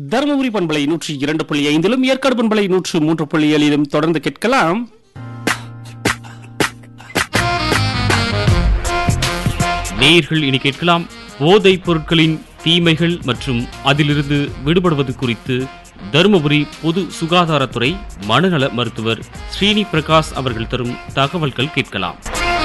தருமபுரி பண்பலை நூற்றி இரண்டு புள்ளி ஐந்திலும் ஏற்காடு பண்பலை நூற்று மூன்று புள்ளி ஏழிலும் தொடர்ந்து கேட்கலாம் நேயர்கள் இனி கேட்கலாம் போதைப் பொருட்களின் தீமைகள் மற்றும் அதிலிருந்து விடுபடுவது குறித்து தருமபுரி பொது சுகாதாரத்துறை மனநல மருத்துவர் ஸ்ரீனி பிரகாஷ் அவர்கள் தரும் தகவல்கள் கேட்கலாம்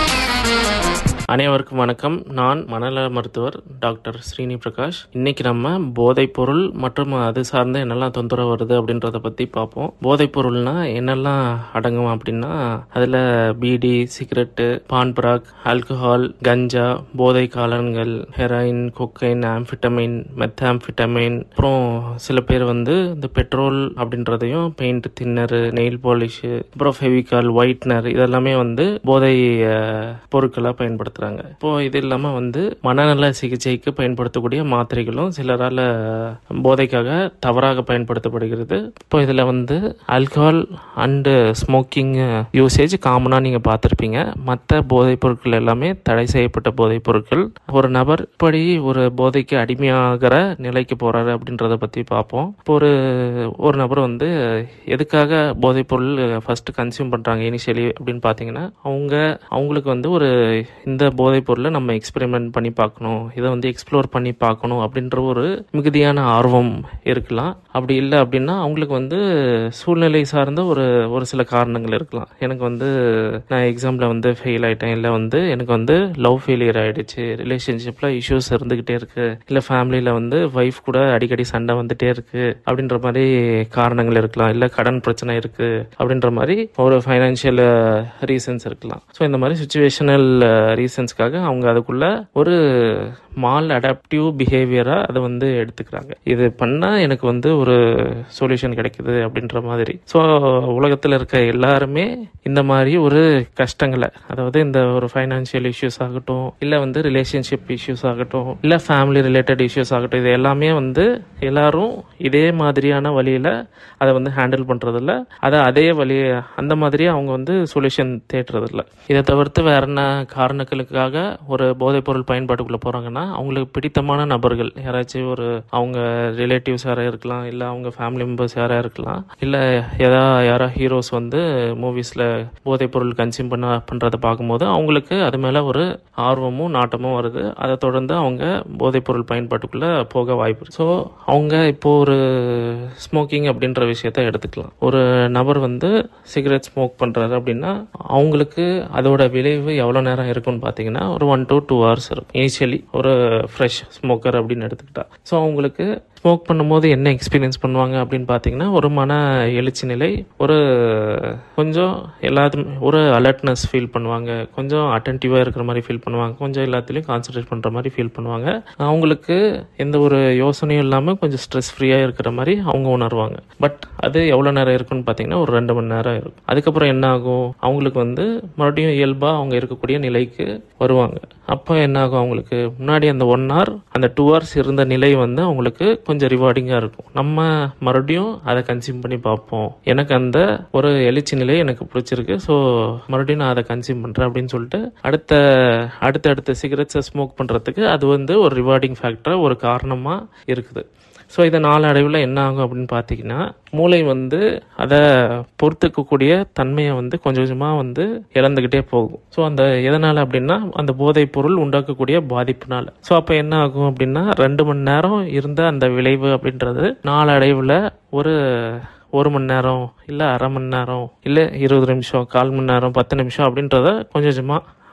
அனைவருக்கும் வணக்கம் நான் மனநல மருத்துவர் டாக்டர் ஸ்ரீனி பிரகாஷ் இன்னைக்கு நம்ம போதைப் பொருள் மற்றும் அது சார்ந்த என்னெல்லாம் தொந்தரவு வருது அப்படின்றத பற்றி பார்ப்போம் போதைப் பொருள்னா என்னெல்லாம் அடங்கும் அப்படின்னா அதில் பீடி சிகரெட்டு பான் பராக் ஆல்கஹால் கஞ்சா போதை காலன்கள் ஹெராயின் கொக்கைன் ஆம்ஃபிட்டமைன் மெத்தாம்ஃபிட்டமைன் அப்புறம் சில பேர் வந்து இந்த பெட்ரோல் அப்படின்றதையும் பெயிண்ட் தின்னரு நெயில் பாலிஷு அப்புறம் ஃபெவிகால் ஒயிட்னர் இதெல்லாமே வந்து போதை அஹ், பொருட்களா பயன்படுத்துறாங்க இப்போ இது இல்லாம வந்து மனநல சிகிச்சைக்கு பயன்படுத்தக்கூடிய மாத்திரைகளும் சிலரால போதைக்காக தவறாக பயன்படுத்தப்படுகிறது இப்போ இதுல வந்து ஆல்கஹால் அண்டு ஸ்மோக்கிங் யூசேஜ் காமனா நீங்க பார்த்துருப்பீங்க மற்ற போதைப் பொருட்கள் எல்லாமே தடை செய்யப்பட்ட போதைப் பொருட்கள் ஒரு நபர் இப்படி ஒரு போதைக்கு அடிமையாகிற நிலைக்கு போறாரு அப்படின்றத பத்தி பார்ப்போம் இப்போ ஒரு ஒரு நபர் வந்து எதுக்காக போதைப் பொருள் ஃபர்ஸ்ட் கன்சியூம் பண்றாங்க இனிஷியலி அப்படின்னு பார்த்தீங்கன்னா அவங்க அவங்களுக்கு வந்து ஒரு இந்த போதைப் பொருளை நம்ம எக்ஸ்பெரிமெண்ட் பண்ணி பார்க்கணும் இதை வந்து எக்ஸ்ப்ளோர் பண்ணி பார்க்கணும் அப்படின்ற ஒரு மிகுதியான ஆர்வம் இருக்கலாம் அப்படி இல்லை அப்படின்னா அவங்களுக்கு வந்து சூழ்நிலை சார்ந்த ஒரு ஒரு சில காரணங்கள் இருக்கலாம் எனக்கு வந்து நான் எக்ஸாமில் வந்து ஃபெயில் ஆயிட்டேன் இல்லை வந்து எனக்கு வந்து லவ் ஃபெயிலியர் ஆயிடுச்சு ரிலேஷன்ஷிப்பில் இஷ்யூஸ் இருந்துக்கிட்டே இருக்கு இல்லை ஃபேமிலியில் வந்து ஒய்ஃப் கூட அடிக்கடி சண்டை வந்துட்டே இருக்கு அப்படின்ற மாதிரி காரணங்கள் இருக்கலாம் இல்லை கடன் பிரச்சனை இருக்கு அப்படின்ற மாதிரி ஒரு ஃபைனான்ஷியல் ரீசன்ஸ் இருக்கலாம் ஸோ இந்த மாதிரி சுச்சுவேஷனல் ரீசன்ஸ்க்காக அவங்க அதுக்குள்ள ஒரு மால் அடாப்டிவ் பிஹேவியரா அதை வந்து எடுத்துக்கிறாங்க இது பண்ணா எனக்கு வந்து ஒரு சொல்யூஷன் கிடைக்குது அப்படின்ற மாதிரி ஸோ உலகத்தில் இருக்க எல்லாருமே இந்த மாதிரி ஒரு கஷ்டங்களை அதாவது இந்த ஒரு ஃபைனான்சியல் இஷ்யூஸ் ஆகட்டும் இல்லை வந்து ரிலேஷன்ஷிப் இஷ்யூஸ் ஆகட்டும் இல்லை ஃபேமிலி ரிலேட்டட் இஷ்யூஸ் ஆகட்டும் இது எல்லாமே வந்து எல்லாரும் இதே மாதிரியான வழியில அதை வந்து ஹேண்டில் பண்றதில்ல அதை அதே வழி அந்த மாதிரியே அவங்க வந்து சொல்யூஷன் தேடுறதில்ல இதை தவிர்த்து வேற என்ன காரணங்களுக்காக ஒரு போதைப் பொருள் பயன்பாட்டுக்குள்ள போறாங்கன்னா அவங்களுக்கு பிடித்தமான நபர்கள் யாராச்சும் ஒரு அவங்க ரிலேட்டிவ்ஸ் யாரா இருக்கலாம் இல்லை அவங்க ஃபேமிலி மெம்பர்ஸ் யாரா இருக்கலாம் இல்லை ஏதா யாரா ஹீரோஸ் வந்து மூவிஸ்ல போதைப் பொருள் கன்சியூம் பண்ண பண்றதை பார்க்கும்போது அவங்களுக்கு அது மேல ஒரு ஆர்வமும் நாட்டமும் வருது அதை தொடர்ந்து அவங்க போதைப் பொருள் பயன்பாட்டுக்குள்ள போக வாய்ப்பு இருக்கு ஸோ அவங்க இப்போ ஒரு ஸ்மோக்கிங் அப்படின்ற விஷயத்த எடுத்துக்கலாம் ஒரு நபர் வந்து சிகரெட் ஸ்மோக் பண்றாரு அப்படின்னா அவங்களுக்கு அதோட விளைவு எவ்வளவு நேரம் இருக்கும்னு பாத்தீங்கன்னா ஒரு ஒன் to டூ ஹவர்ஸ் இருக்கும் இனிஷியலி ஒரு ஃப்ரெஷ் ஸ்மோக்கர் அப்படின்னு எடுத்துக்கிட்டா ஸோ அவங்களுக்கு ஸ்மோக் பண்ணும்போது என்ன எக்ஸ்பீரியன்ஸ் பண்ணுவாங்க அப்படின்னு பார்த்தீங்கன்னா ஒரு மன எழுச்சி நிலை ஒரு கொஞ்சம் எல்லாத்துமே ஒரு அலர்ட்னஸ் ஃபீல் பண்ணுவாங்க கொஞ்சம் அட்டன்டிவாக இருக்கிற மாதிரி ஃபீல் பண்ணுவாங்க கொஞ்சம் எல்லாத்துலேயும் கான்சென்ட்ரேட் பண்ணுற மாதிரி ஃபீல் பண்ணுவாங்க அவங்களுக்கு எந்த ஒரு யோசனையும் இல்லாமல் கொஞ்சம் ஸ்ட்ரெஸ் ஃப்ரீயாக இருக்கிற மாதிரி அவங்க உணர்வாங்க பட் அது எவ்வளோ நேரம் இருக்குன்னு பார்த்தீங்கன்னா ஒரு ரெண்டு மணி நேரம் இருக்கும் அதுக்கப்புறம் என்ன ஆகும் அவங்களுக்கு வந்து மறுபடியும் இயல்பாக அவங்க இருக்கக்கூடிய நிலைக்கு வருவாங்க அப்போ என்ன ஆகும் அவங்களுக்கு முன்னாடி அந்த ஒன் hour அந்த டூ ஹவர்ஸ் இருந்த நிலை வந்து அவங்களுக்கு கொஞ்சம் ரிவார்டிங்காக இருக்கும் நம்ம மறுபடியும் அதை கன்சியூம் பண்ணி பார்ப்போம் எனக்கு அந்த ஒரு எழுச்சி நிலை எனக்கு பிடிச்சிருக்கு ஸோ மறுபடியும் நான் அதை கன்சியூம் பண்ணுறேன் அப்படின்னு சொல்லிட்டு அடுத்த அடுத்த அடுத்த சிகரெட்ஸை ஸ்மோக் பண்ணுறதுக்கு அது வந்து ஒரு ரிவார்டிங் ஃபேக்டர் ஒரு காரணமாக இருக்குது ஸோ இதை நாளடைவில் என்ன ஆகும் அப்படின்னு பார்த்தீங்கன்னா மூளை வந்து அதை பொறுத்துக்கக்கூடிய தன்மையை வந்து கொஞ்சம் கொஞ்சமாக வந்து இழந்துக்கிட்டே போகும் ஸோ அந்த எதனால் அப்படின்னா அந்த போதைப் பொருள் உண்டாக்கக்கூடிய பாதிப்புனால ஸோ அப்போ என்ன ஆகும் அப்படின்னா ரெண்டு மணி நேரம் இருந்த அந்த விளைவு அப்படின்றது நாளடைவில் ஒரு ஒரு மணி நேரம் இல்லை அரை மணி நேரம் இல்லை இருபது நிமிஷம் கால் மணி நேரம் பத்து நிமிஷம் அப்படின்றத கொஞ்சம் கொஞ்சமாக